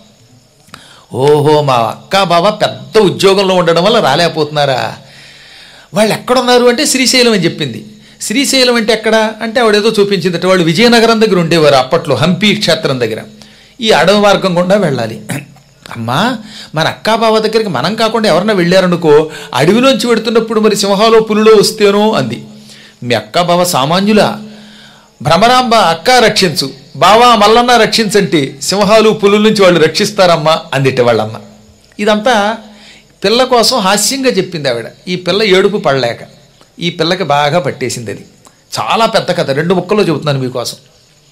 ఓహో మా అక్క బావ పెద్ద ఉద్యోగంలో ఉండడం వల్ల రాలేకపోతున్నారా వాళ్ళు ఎక్కడున్నారు అంటే శ్రీశైలం అని చెప్పింది శ్రీశైలం అంటే ఎక్కడ అంటే ఆవిడేదో చూపించింది వాళ్ళు విజయనగరం దగ్గర ఉండేవారు అప్పట్లో హంపి క్షేత్రం దగ్గర ఈ అడవి మార్గం గుండా వెళ్ళాలి అమ్మా మన అక్కా బావ దగ్గరికి మనం కాకుండా ఎవరన్నా వెళ్ళారనుకో అడవిలోంచి పెడుతున్నప్పుడు మరి సింహాలో పులిలో వస్తేనో అంది మీ అక్కా బావ సామాన్యులా భ్రమరాంబ అక్క రక్షించు బావా మల్లన్న రక్షించంటే సింహాలు పులుల నుంచి వాళ్ళు రక్షిస్తారమ్మా అందిట వాళ్ళమ్మ ఇదంతా పిల్ల కోసం హాస్యంగా చెప్పింది ఆవిడ ఈ పిల్ల ఏడుపు పడలేక ఈ పిల్లకి బాగా పట్టేసింది అది చాలా పెద్ద కథ రెండు ముక్కల్లో చెబుతున్నాను మీకోసం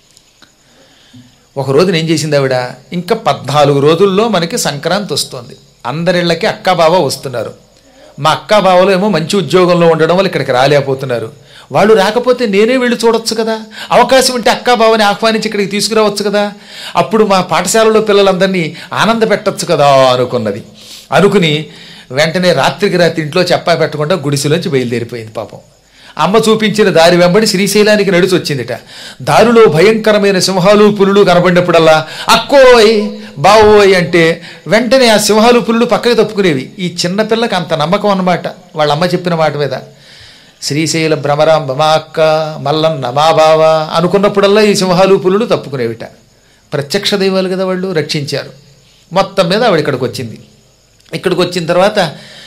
ఒక రోజున ఏం చేసింది ఆవిడ ఇంకా పద్నాలుగు రోజుల్లో మనకి సంక్రాంతి వస్తుంది అందరిళ్ళకి అక్క బావ వస్తున్నారు మా అక్క బావలు ఏమో మంచి ఉద్యోగంలో ఉండడం వల్ల ఇక్కడికి రాలేకపోతున్నారు వాళ్ళు రాకపోతే నేనే వెళ్ళి చూడొచ్చు కదా అవకాశం ఉంటే అక్కా బావని ఆహ్వానించి ఇక్కడికి తీసుకురావచ్చు కదా అప్పుడు మా పాఠశాలలో పిల్లలందరినీ ఆనంద పెట్టచ్చు కదా అనుకున్నది అనుకుని వెంటనే రాత్రికి రాత్రి ఇంట్లో చెప్పా పెట్టకుండా గుడిసెలోంచి బయలుదేరిపోయింది పాపం అమ్మ చూపించిన దారి వెంబడి శ్రీశైలానికి నడిచి వచ్చిందిట దారిలో భయంకరమైన సింహాలు పులులు కనబడినప్పుడల్లా అక్కోయ్ బావోయ్ అంటే వెంటనే ఆ సింహాలు పులులు పక్కకి తప్పుకునేవి ఈ చిన్న పిల్లకి అంత నమ్మకం అన్నమాట వాళ్ళ అమ్మ చెప్పిన మాట మీద శ్రీశైల భ్రమరాంబ మా అక్క మల్లన్న మా బావ అనుకున్నప్పుడల్లా ఈ సింహాలు పులులు తప్పుకునేవిట ప్రత్యక్ష దైవాలు కదా వాళ్ళు రక్షించారు మొత్తం మీద ఆవిడ ఇక్కడికి వచ్చింది ఇక్కడికి వచ్చిన తర్వాత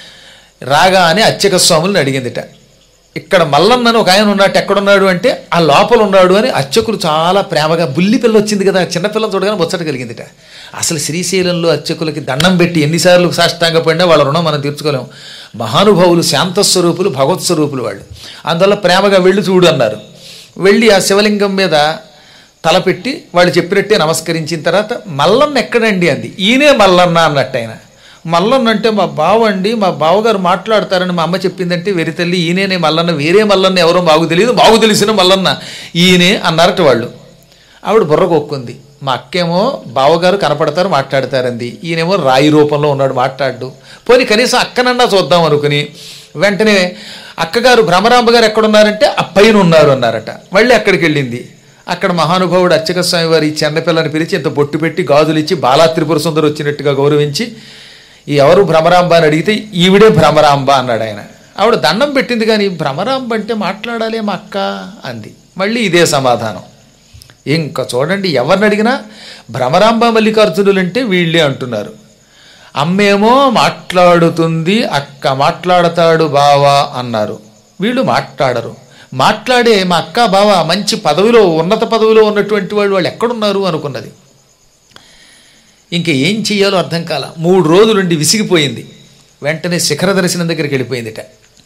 రాగా అని అర్చక స్వాములను అడిగిందిట ఇక్కడ మల్లన్నని ఒక ఆయన ఉన్నట్టు ఎక్కడున్నాడు అంటే ఆ లోపల ఉన్నాడు అని అర్చకులు చాలా ప్రేమగా బుల్లి పిల్ల వచ్చింది కదా చిన్నపిల్లని చూడగానే ముచ్చట కలిగిందిట అసలు శ్రీశైలంలో అర్చకులకి దండం పెట్టి ఎన్నిసార్లు సాష్టాంగ పడినా వాళ్ళ రుణం మనం తీర్చుకోలేం మహానుభావులు శాంతస్వరూపులు భగవత్ స్వరూపులు వాళ్ళు అందువల్ల ప్రేమగా వెళ్ళి చూడు అన్నారు వెళ్ళి ఆ శివలింగం మీద తలపెట్టి వాళ్ళు చెప్పినట్టే నమస్కరించిన తర్వాత మల్లన్న ఎక్కడండి అంది ఈయనే మల్లన్న అన్నట్టు ఆయన మల్లన్న అంటే మా బావ అండి మా బావగారు మాట్లాడతారని మా అమ్మ చెప్పిందంటే వెరి తల్లి ఈయనేనే మల్లన్న వేరే మల్లన్న ఎవరో మాకు తెలియదు మాకు తెలిసిన మల్లన్న ఈయనే అన్నారట వాళ్ళు ఆవిడ బుర్ర కొక్కుంది మా అక్కేమో బావగారు కనపడతారు మాట్లాడతారంది ఈయనేమో రాయి రూపంలో ఉన్నాడు మాట్లాడు పోనీ కనీసం అక్కనన్నా చూద్దాం అనుకుని వెంటనే అక్కగారు భ్రమరాంబ గారు ఎక్కడున్నారంటే ఆ పైన ఉన్నారు అన్నారట మళ్ళీ అక్కడికి వెళ్ళింది అక్కడ మహానుభావుడు అర్చక స్వామి వారి ఈ చెన్నపిల్లని పిలిచి ఇంత బొట్టు పెట్టి గాజులు ఇచ్చి బాలా త్రిపుర సుందరు వచ్చినట్టుగా గౌరవించి ఈ ఎవరు భ్రమరాంబ అని అడిగితే ఈవిడే భ్రమరాంబ అన్నాడు ఆయన ఆవిడ దండం పెట్టింది కానీ భ్రమరాంబ అంటే మాట్లాడాలి మా అక్క అంది మళ్ళీ ఇదే సమాధానం ఇంకా చూడండి ఎవరిని అడిగినా భ్రమరాంబ మల్లికార్జునులు అంటే వీళ్ళే అంటున్నారు అమ్మేమో మాట్లాడుతుంది అక్క మాట్లాడతాడు బావా అన్నారు వీళ్ళు మాట్లాడరు మాట్లాడే మా అక్క బావ మంచి పదవిలో ఉన్నత పదవిలో ఉన్నటువంటి వాళ్ళు వాళ్ళు ఎక్కడున్నారు అనుకున్నది ఇంక ఏం చెయ్యాలో అర్థం కాల మూడు రోజులుండి విసిగిపోయింది వెంటనే శిఖర దర్శనం దగ్గరికి వెళ్ళిపోయిందిట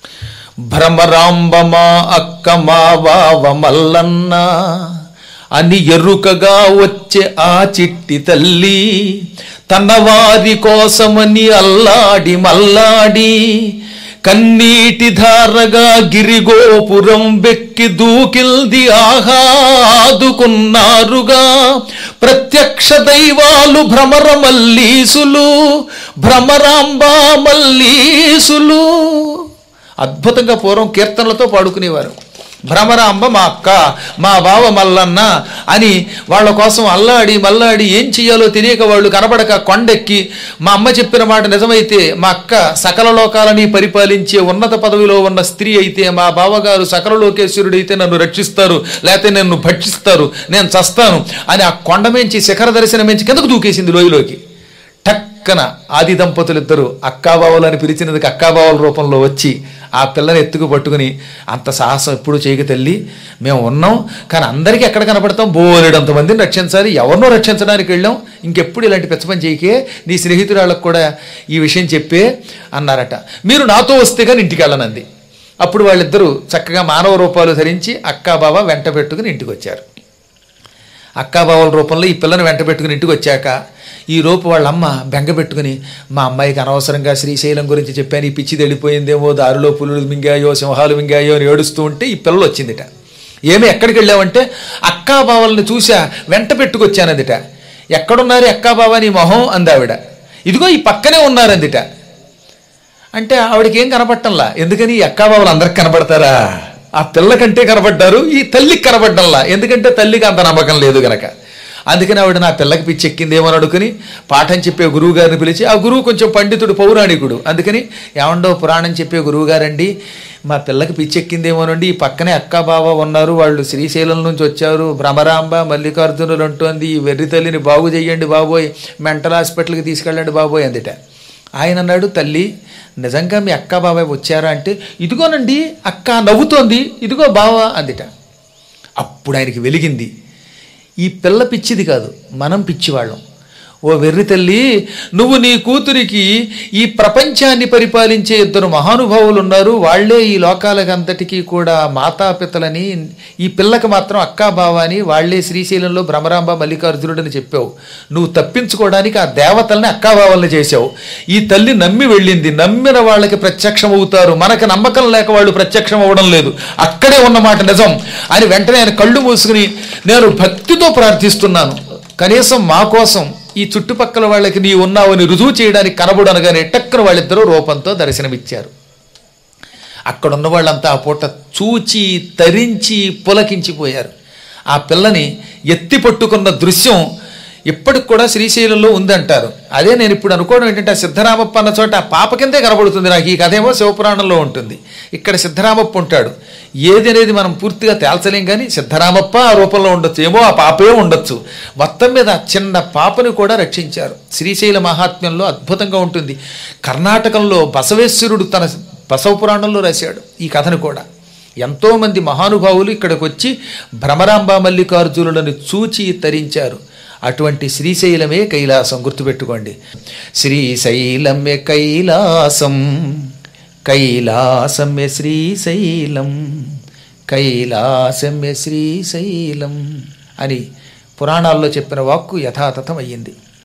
భ్రమరాంబమా అక్క మా బావ మల్లన్న అని ఎరుకగా వచ్చే ఆ చిట్టి తల్లి తన వారి కోసమని అల్లాడి మల్లాడి కన్నీటి ధారగా గిరిగోపురం బెక్కి దూకిల్ది ఆహాదుకున్నారుగా ప్రత్యక్ష దైవాలు భ్రమర మల్లీసులు భ్రమరాంబా మల్లీసులు అద్భుతంగా పూర్వం కీర్తనలతో పాడుకునేవారు భ్రమరాంబ మా అక్క మా బావ మల్లన్న అని వాళ్ళ కోసం అల్లాడి మల్లాడి ఏం చెయ్యాలో తెలియక వాళ్ళు కనబడక కొండెక్కి మా అమ్మ చెప్పిన మాట నిజమైతే మా అక్క సకల లోకాలని పరిపాలించే ఉన్నత పదవిలో ఉన్న స్త్రీ అయితే మా బావగారు సకల లోకేశ్వరుడైతే నన్ను రక్షిస్తారు లేకపోతే నన్ను భక్షిస్తారు నేను చస్తాను అని ఆ కొండమెంచి శిఖర దర్శనమెంచి కిందకు దూకేసింది లోయలోకి టక్కన ఆది దంపతులిద్దరూ అక్కాబావలని పిలిచినందుకు అక్కాబావల రూపంలో వచ్చి ఆ పిల్లని ఎత్తుకు పట్టుకుని అంత సాహసం ఎప్పుడు చేయక తల్లి మేము ఉన్నాం కానీ అందరికీ ఎక్కడ కనపడతాం బోలెడంత మందిని రక్షించాలి ఎవరినో రక్షించడానికి వెళ్ళాం ఇంకెప్పుడు ఇలాంటి పెద్ద పని చేయకే నీ స్నేహితురాళ్ళకు కూడా ఈ విషయం చెప్పే అన్నారట మీరు నాతో వస్తే కానీ ఇంటికి వెళ్ళనంది అప్పుడు వాళ్ళిద్దరూ చక్కగా మానవ రూపాలు ధరించి అక్కాబావ వెంట పెట్టుకుని ఇంటికి వచ్చారు అక్కాబావల రూపంలో ఈ పిల్లని వెంట పెట్టుకుని ఇంటికి వచ్చాక ఈ లోపు వాళ్ళ అమ్మ బెంగ పెట్టుకుని మా అమ్మాయికి అనవసరంగా శ్రీశైలం గురించి చెప్పాను ఈ పిచ్చి తెలిపోయిందేమో దారిలో పులులు మింగాయో సింహాలు మింగాయో అని ఏడుస్తూ ఉంటే ఈ పిల్లలు వచ్చిందిట ఏమి ఎక్కడికి వెళ్ళావంటే అక్కాబావల్ని చూసా వెంట పెట్టుకొచ్చానందిట ఎక్కడున్నారు అక్కాబావ నీ మొహం అందావిడ ఇదిగో ఈ పక్కనే ఉన్నారందిట అంటే ఆవిడకి ఏం కనపడటంలా ఎందుకని ఈ అక్కాబావలు అందరికి కనపడతారా ఆ పిల్ల కంటే కనపడ్డారు ఈ తల్లికి కనపడ్డంలా ఎందుకంటే తల్లికి అంత నమ్మకం లేదు గనక అందుకని ఆవిడ నా పిల్లకి పిచ్చెక్కిందేమో అని అనుకుని పాఠం చెప్పే గురువు గారిని పిలిచి ఆ గురువు కొంచెం పండితుడు పౌరాణికుడు అందుకని ఏమండో పురాణం చెప్పే గురువు గారండి మా పిల్లకి పిచ్చెక్కిందేమోనండి ఈ పక్కనే అక్క బావ ఉన్నారు వాళ్ళు శ్రీశైలం నుంచి వచ్చారు భ్రమరాంబ మల్లికార్జునులు అంటోంది ఈ వెర్రి తల్లిని బాగు చెయ్యండి బాబోయ్ మెంటల్ హాస్పిటల్కి తీసుకెళ్ళండి బాబోయ్ అందిట ఆయన అన్నాడు తల్లి నిజంగా మీ అక్క బాబాయ్ వచ్చారా అంటే ఇదిగోనండి అక్క నవ్వుతోంది ఇదిగో బావ అందిట అప్పుడు ఆయనకి వెలిగింది ఈ పిల్ల పిచ్చిది కాదు మనం పిచ్చివాళ్ళం ఓ వెర్రి తల్లి నువ్వు నీ కూతురికి ఈ ప్రపంచాన్ని పరిపాలించే ఇద్దరు మహానుభావులు ఉన్నారు వాళ్లే ఈ లోకాలకంతటికీ కూడా మాతాపితలని ఈ పిల్లకి మాత్రం అక్కా బావ అని వాళ్లే శ్రీశైలంలో భ్రమరాంబ మల్లికార్జునుడని చెప్పావు నువ్వు తప్పించుకోవడానికి ఆ దేవతల్ని అక్కాబావల్ని చేశావు ఈ తల్లి నమ్మి వెళ్ళింది నమ్మిన వాళ్ళకి ప్రత్యక్షం అవుతారు మనకు నమ్మకం లేక వాళ్ళు ప్రత్యక్షం అవ్వడం లేదు అక్కడే ఉన్నమాట నిజం అని వెంటనే ఆయన కళ్ళు మూసుకుని నేను భక్తితో ప్రార్థిస్తున్నాను కనీసం మా కోసం ఈ చుట్టుపక్కల వాళ్ళకి నీ ఉన్నావని రుజువు చేయడానికి కనబడనగానే టక్కున వాళ్ళిద్దరూ రూపంతో దర్శనమిచ్చారు అక్కడున్న వాళ్ళంతా ఆ పూట చూచి తరించి పులకించిపోయారు ఆ పిల్లని ఎత్తి పట్టుకున్న దృశ్యం ఇప్పటికి కూడా శ్రీశైలంలో ఉందంటారు అదే నేను ఇప్పుడు అనుకోవడం ఏంటంటే ఆ సిద్ధరామప్ప అన్న చోట ఆ పాప కిందే కనబడుతుంది నాకు ఈ కథ ఏమో శివపురాణంలో ఉంటుంది ఇక్కడ సిద్ధరామప్ప ఉంటాడు ఏది అనేది మనం పూర్తిగా తేల్చలేం కానీ సిద్ధరామప్ప ఆ రూపంలో ఉండొచ్చు ఏమో ఆ పాపే ఉండొచ్చు మొత్తం మీద ఆ చిన్న పాపని కూడా రక్షించారు శ్రీశైల మహాత్మ్యంలో అద్భుతంగా ఉంటుంది కర్ణాటకంలో బసవేశ్వరుడు తన బసవ పురాణంలో రాశాడు ఈ కథను కూడా ఎంతోమంది మహానుభావులు ఇక్కడికి వచ్చి భ్రమరాంబ మల్లికార్జునులను చూచి తరించారు అటువంటి శ్రీశైలమే కైలాసం గుర్తుపెట్టుకోండి శ్రీశైలమే కైలాసం కైలాసమే శ్రీశైలం కైలాసమే శ్రీశైలం అని పురాణాల్లో చెప్పిన వాక్కు యథాతథం అయ్యింది